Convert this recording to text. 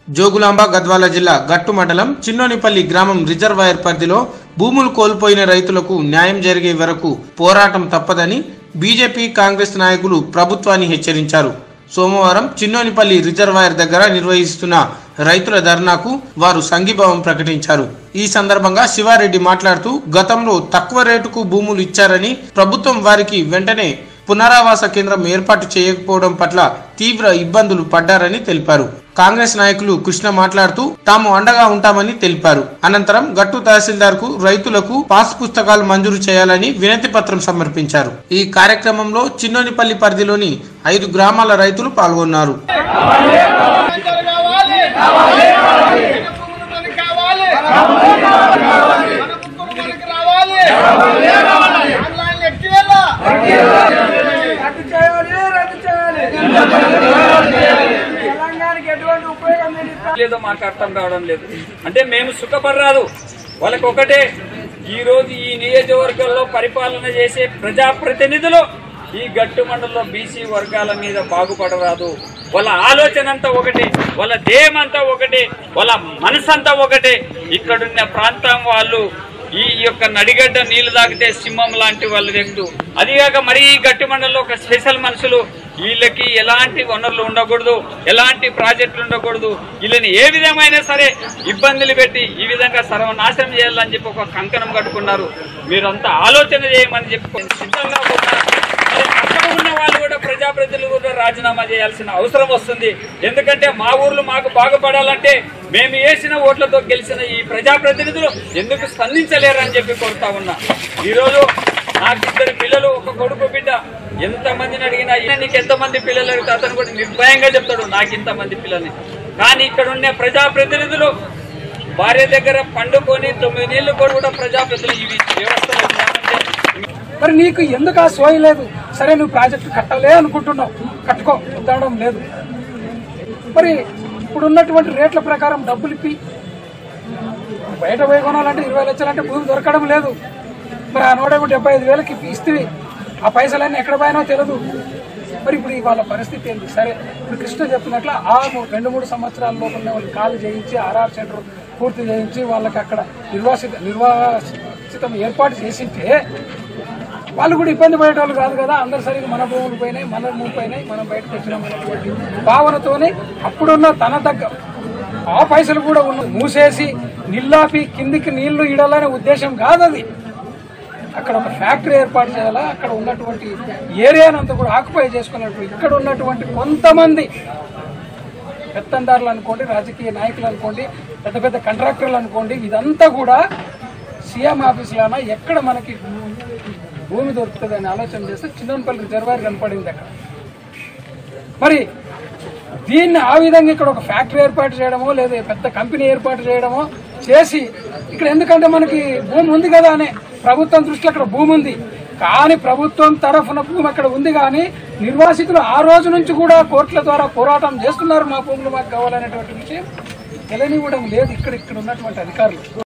జోగులాంబ గద్వాల జిల్లా గట్టు మండలం చిన్నోనిపల్లి గ్రామం రిజర్వాయర్ పరిధిలో భూములు కోల్పోయిన రైతులకు న్యాయం జరిగే వరకు పోరాటం తప్పదని బీజేపీ కాంగ్రెస్ నాయకులు ప్రభుత్వాన్ని హెచ్చరించారు సోమవారం చిన్నోనిపల్లి రిజర్వాయర్ దగ్గర నిర్వహిస్తున్న రైతుల ధర్నాకు వారు సంఘీభావం ప్రకటించారు ఈ సందర్భంగా శివారెడ్డి మాట్లాడుతూ గతంలో తక్కువ రేటుకు భూములు ఇచ్చారని ప్రభుత్వం వారికి వెంటనే పునరావాస కేంద్రం ఏర్పాటు చేయకపోవడం పట్ల తీవ్ర ఇబ్బందులు పడ్డారని తెలిపారు కాంగ్రెస్ నాయకులు కృష్ణ మాట్లాడుతూ తాము అండగా ఉంటామని తెలిపారు అనంతరం గట్టు తహసీల్దార్ కు రైతులకు పాస్ పుస్తకాలు మంజూరు చేయాలని వినతి పత్రం సమర్పించారు ఈ కార్యక్రమంలో చిన్నోనిపల్లి పరిధిలోని ఐదు గ్రామాల రైతులు పాల్గొన్నారు పంటలు కావాలి మన భూములు మనకి కావాలి మన ముక్కులు మనకి రావాలి ఆన్లైన్ ఎక్కివేలా రద్దు చేయాలి రద్దు చేయాలి తెలంగాణకి ఎటువంటి ఉపయోగం లేదు లేదో మాకు అర్థం కావడం లేదు అంటే మేము సుఖపడరాదు వాళ్ళకి ఒకటే ఈ రోజు ఈ నియోజకవర్గంలో పరిపాలన చేసే ప్రజాప్రతినిధులు ఈ గట్టు మండలంలో బీసీ వర్గాల మీద బాగుపడరాదు వాళ్ళ ఆలోచన అంతా ఒకటే వాళ్ళ ధ్యేయం అంతా ఒకటే వాళ్ళ మనసంతా ఒకటే ఇక్కడున్న ప్రాంతం వాళ్ళు ఈ యొక్క నడిగడ్డ నీళ్లు తాగితే సింహం లాంటి వాళ్ళ వ్యక్తు అదిగాక మరీ ఈ గట్టి మండలంలో ఒక స్పెషల్ మనుషులు వీళ్ళకి ఎలాంటి వనరులు ఉండకూడదు ఎలాంటి ప్రాజెక్టులు ఉండకూడదు వీళ్ళని ఏ విధమైన సరే ఇబ్బందులు పెట్టి ఈ విధంగా సర్వనాశనం చేయాలని చెప్పి ఒక కంకణం కట్టుకున్నారు మీరంతా ఆలోచన చేయమని చెప్పి సిద్ధంగా ఉన్నారు మరి అక్కడ ఉన్న వాళ్ళు కూడా ప్రజాప్రతినిధులు కూడా రాజీనామా చేయాల్సిన అవసరం వస్తుంది ఎందుకంటే మా ఊర్లు మాకు బాగుపడాలంటే మేము వేసిన ఓట్లతో గెలిచిన ఈ ప్రజాప్రతినిధులు ఎందుకు స్పందించలేరని చెప్పి కోరుతా ఉన్నా ఈరోజు నాకు ఇద్దరు పిల్లలు ఒక కొడుకు బిడ్డ ఎంత మందిని అడిగినా "ఈయన నీకు ఎంత మంది పిల్లలు అడిగితే అతను కూడా నిర్భయంగా చెప్తాడు నాకు ఇంత మంది పిల్లల్ని కానీ ఇక్కడ ఉండే ప్రజాప్రతినిధులు భార్య దగ్గర పండుకొని తొమ్మిది నీళ్లు కూడా ప్రజాప్రతినిధులు ఇవి వ్యవస్థలు ఉన్నాయంటే మరి నీకు ఎందుకు ఆ సోయి లేదు సరే నువ్వు ప్రాజెక్టు కట్టాలే అనుకుంటున్నావు కట్టుకో వద్దడం లేదు మరి ఇప్పుడు ఉన్నటువంటి రేట్ల ప్రకారం డబ్బులు ఇప్పి బయట పోయి కొనాలంటే ఇరవై లక్షలంటే భూమి దొరకడం లేదు మరి ఆ నూట డెబ్బై ఐదు వేలకి ఇస్తే ఆ పైసలన్నీ ఎక్కడ పోయినో తెలియదు మరి ఇప్పుడు వాళ్ళ పరిస్థితి ఏంటి సరే ఇప్పుడు కృష్ణ చెప్పినట్లు ఆ మూ- రెండు మూడు సంవత్సరాల లోపలనే వాళ్ళు కాలు చేయించి ఆర్ఆర్ సెంటర్ పూర్తి చేయించి వాళ్ళకి అక్కడ నిర్వాసిత నిర్వాసితం ఏర్పాటు చేసింటే వాళ్ళు కూడా ఇబ్బంది పడేటోళ్ళు కాదు కదా అందరు సరిగ్గా మన భూములు పోయినాయి మన భూమి పోయినాయి మనం బయటకు వచ్చినాం అనేటువంటి భావనతోనే అప్పుడున్న తన దగ్గర ఆ పైసలు కూడా ఉన్న మూసేసి నిల్లాపి కిందికి నీళ్లు ఇడాలనే ఉద్దేశం కాదు అది అక్కడ ఒక ఫ్యాక్టరీ ఏర్పాటు చేయాలా అక్కడ ఉన్నటువంటి ఏరియానంతా కూడా ఆక్యుపై చేసుకున్నట్టు ఇక్కడ ఉన్నటువంటి కొంతమంది పెత్తందారులు అనుకోండి రాజకీయ నాయకులు అనుకోండి పెద్ద పెద్ద కాంట్రాక్టర్లు అనుకోండి ఇదంతా కూడా సీఎం ఆఫీసులోనా ఎక్కడ మనకి భూమి దొరుకుతుంది అని ఆలోచన చేస్తే చిన్నపల్లి రిజర్వాయర్ కనపడింది అక్కడ మరి దీన్ని ఆ విధంగా ఇక్కడ ఒక ఫ్యాక్టరీ ఏర్పాటు చేయడమో లేదా పెద్ద కంపెనీ ఏర్పాటు చేయడమో చేసి ఇక్కడ ఎందుకంటే మనకి భూమి ఉంది కదా అని ప్రభుత్వం దృష్టిలో అక్కడ భూమి ఉంది కానీ ప్రభుత్వం తరఫున భూమి అక్కడ ఉంది కానీ నిర్వాసితులు ఆ రోజు నుంచి కూడా కోర్టుల ద్వారా పోరాటం చేస్తున్నారు మా భూములు మాకు కావాలనేటువంటి విషయం తెలియనివ్వడం లేదు ఇక్కడ ఇక్కడ ఉన్నటువంటి అధికారులు